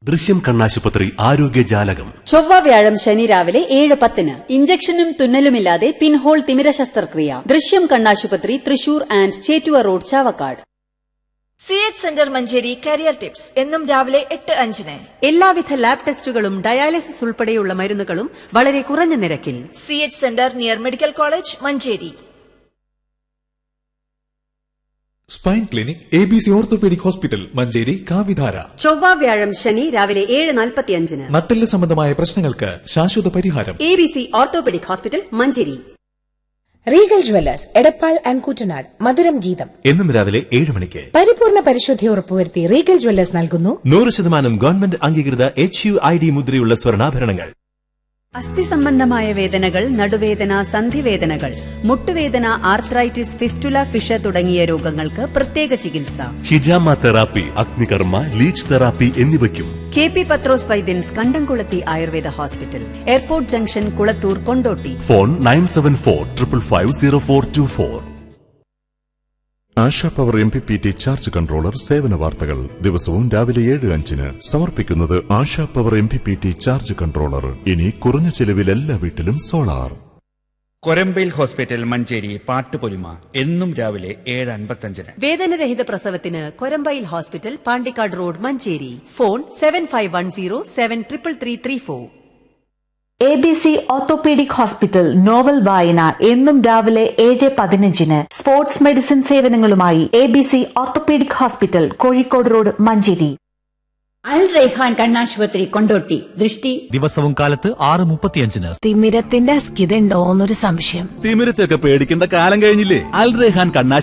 ദൃശ്യം കണ്ണാശുപത്രി ആരോഗ്യ ജാലകം ചൊവ്വ വ്യാഴം ശനി രാവിലെ ഏഴ് പത്തിന് ഇഞ്ചക്ഷനും തുന്നലുമില്ലാതെ പിൻഹോൾ തിമിര ശസ്ത്രക്രിയ ദൃശ്യം കണ്ണാശുപത്രി Thrissur and Chettuva road Chavakkad C H centre Manjeri career tips എന്നും രാവിലെ എട്ട് അഞ്ചിന് എല്ലാവിധ ലാബ് ടെസ്റ്റുകളും ഡയാലിസിസ് ഉൾപ്പെടെയുള്ള മരുന്നുകളും വളരെ കുറഞ്ഞ നിരക്കിൽ C H centre near medical college Manjeri spine clinic A B C orthopaedic hospital Manjeri കാവിധാര ചൊവ്വ വ്യാഴം ശനി രാവിലെ ഏഴ് നാൽപ്പത്തിയഞ്ചിന് നട്ടെല്ല് സംബന്ധമായ പ്രശ്നങ്ങൾക്ക് ശാശ്വത പരിഹാരം A B C orthopaedic hospital Manjeri Regal Jewellers Edappal and Kuttanad മധുരം ഗീതം എന്നും രാവിലെ ഏഴ് മണിക്ക് പരിപൂർണ പരിശുദ്ധി ഉറപ്പുവരുത്തി റീഗൽ ജ്വല്ലേഴ്സ് നൽകുന്നു നൂറ് ശതമാനം ഗവൺമെന്റ് അംഗീകൃത എച്ച് യു ഐ ഡി മുദ്രയുള്ള സ്വർണ്ണാഭരണങ്ങൾ അസ്ഥി സംബന്ധമായ വേദനകൾ നടുവേദന സന്ധിവേദനകൾ മുട്ടുവേദന ആർത്രൈറ്റിസ് ഫിസ്റ്റുല ഫിഷ തുടങ്ങിയ രോഗങ്ങൾക്ക് പ്രത്യേക ചികിത്സ ഹിജാമ തെറാപ്പി അഗ്നികർമ്മ ലീച്ച് തെറാപ്പി എന്നിവയ്ക്കും K P Pathrose Vaidyans Kandamkulathy Ayurveda hospital airport junction Kulathur Kondotty phone nine seven four triple five zero four two four Asha power M P P T charge controller സേവന വാർത്തകൾ ദിവസവും രാവിലെ ഏഴ് അഞ്ചിന് സമർപ്പിക്കുന്നത് Asha power M P P T charge controller ഇനി കുറഞ്ഞ ചെലവിൽ എല്ലാ വീട്ടിലും സോളാർ കൊരമ്പയിൽ ഹോസ്പിറ്റൽ മഞ്ചേരി പാട്ടുപൊലിമ എന്നും രാവിലെ ഏഴ് അൻപത്തഞ്ചിന് വേദനരഹിത പ്രസവത്തിന് Korambayil hospital Pandikkad road Manjeri phone seven five one zero seven triple three three four A B C orthopaedic hospital novel വായന എന്നും രാവിലെ ഏഴ് പതിനഞ്ചിന് സ്പോർട്സ് മെഡിസിൻ സേവനങ്ങളുമായി A B C orthopaedic hospital Kozhikode road Manjeri Al Raihan കണ്ണാശുപത്രി കൊണ്ടോട്ടി ദൃഷ്ടി ദിവസവും കാലത്ത് ആറ് മുപ്പത്തിയഞ്ചിന് തിമിരത്തിന്റെ അസ്കിത ഉണ്ടോന്നൊരു സംശയം തിമിരത്തൊക്കെ പേടിക്കേണ്ട കാലം കഴിഞ്ഞില്ലേ അൽ റെഹാൻ കണ്ണാശ